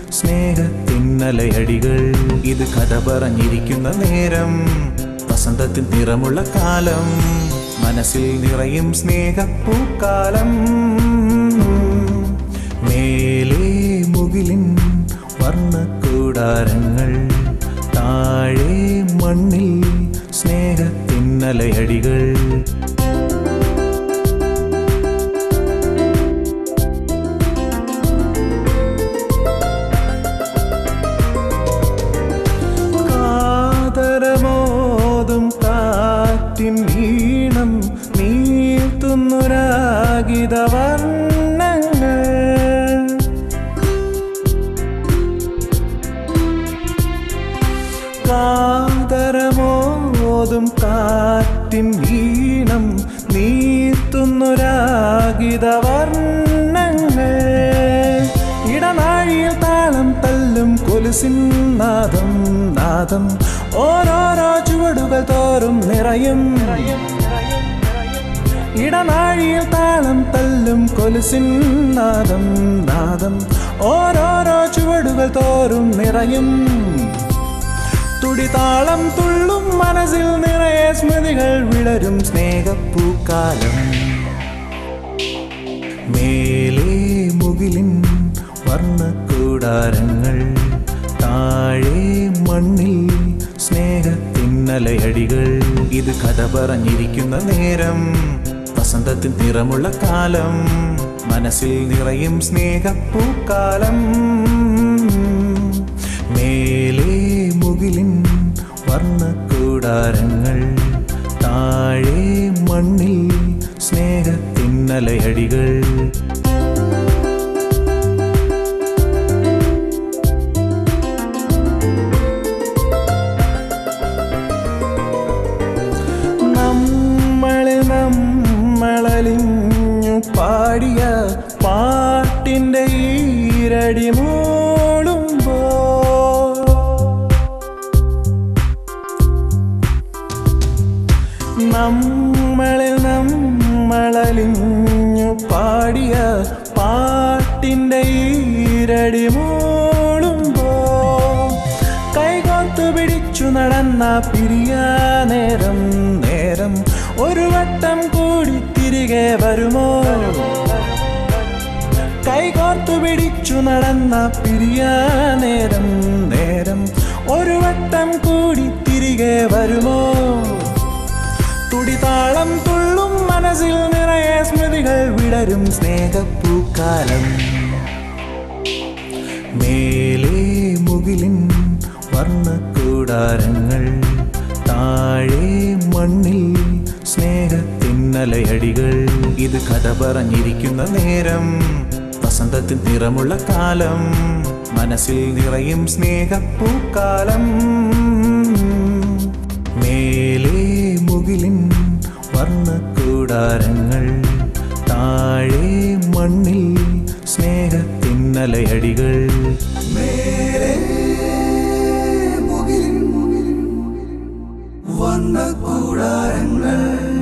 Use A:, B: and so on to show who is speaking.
A: സ്നേഹത്തിന്നലയടികൾ ഇത് കഥ പറഞ്ഞിരിക്കുന്ന നേരം വസന്തത്തിൻ നിറമുള്ള കാലം മനസ്സിൽ നിറയും സ്നേഹപ്പൂക്കാലം മേലേ മുകിലിൻ വർണ്ണക്കൂടാരങ്ങൾ താഴെ മണ്ണിൽ സ്നേഹത്തിന്നലയടികൾ കാതരമോതും കാറ്റിൻ ഈണം നീർത്തുന്നുരാഗിത വർണ്ണങ്ങൾ കാതരമോതും കാറ്റിൻ ഈണം നീർത്തുന്നുരാഗിത വർണ്ണങ്ങൾ ഇടനാഴിയിൽ താളം തല്ലും കൊലുസിൻ നാദം നാദം ഓരോരോ ചുവടുകൾ തോറും നിറയും ഇടനാഴിയിൽ താളം തല്ലും കൊലുസിൻ നാദം നാദം ഓരോരോ ചുവടുകൾ തോറും നിറയും തുടിതാളം തുള്ളും മനസ്സിൽ നിറയെ സ്മൃതികൾ വിളരും സ്നേഹപ്പൂക്കാലം മേലേ മുകിലിൻ വർണ്ണക്കൂടാരങ്ങൾ താഴെ മണ്ണിൽ സ്നേഹത്തിന്നലയടികൾ ഇത് കഥ പറഞ്ഞിരിക്കുന്ന നേരം വസന്തത്തിൻ നിറമുള്ള കാലം മനസ്സിൽ നിറയും സ്നേഹപ്പൂക്കാലം മേലേ മുകിലിൻ വർണ്ണക്കൂടാരങ്ങൾ താഴെ മണ്ണിൽ സ്നേഹത്തിന്നലയടികൾ നമ്മളെ നമ്മളലിഞ്ഞു പാടിയ പാട്ടിൻ്റെ ഈരടി മൂളുമ്പോ നമ്മളെ നമ്മളലിഞ്ഞു പാടിയ പാട്ടിൻ്റെ ഈരടി മൂളുമ്പോ കൈകോർത്തു പിടിച്ചു നടന്ന പിരിയാ നേരം നേരം ഒരു വട്ടം കൂടി തിരികെ വരുമോ കൈകോർത്തു പിടിച്ചു നടന്ന പിരിയാ നേരം നേരം ഒരു വട്ടം കൂടി തിരികെ വരുമോ തുടിതാളം തുള്ളും മനസ്സിൽ നിറയെ സ്മൃതികൾ വിടരും സ്നേഹപ്പൂക്കാലം മേലേ മുകിലിൻ വർണ്ണക്കൂടാരങ്ങൾ താഴെ മണ്ണിൽ സ്നേഹത്തിന്നലയടികൾ ഇത് കഥ പറഞ്ഞിരിക്കുന്ന നേരം വസന്തത്തിൻ നിറമുള്ള കാലം മനസ്സിൽ നിറയും സ്നേഹപ്പൂക്കാലം മേലേ മുകിലിൻ വർണ്ണക്കൂടാരങ്ങൾ താഴെ മണ്ണിൽ സ്നേഹത്തിന്നലയടികൾ
B: മേലെ മുകിലിൻ വന്ന കൂടാരങ്ങൾ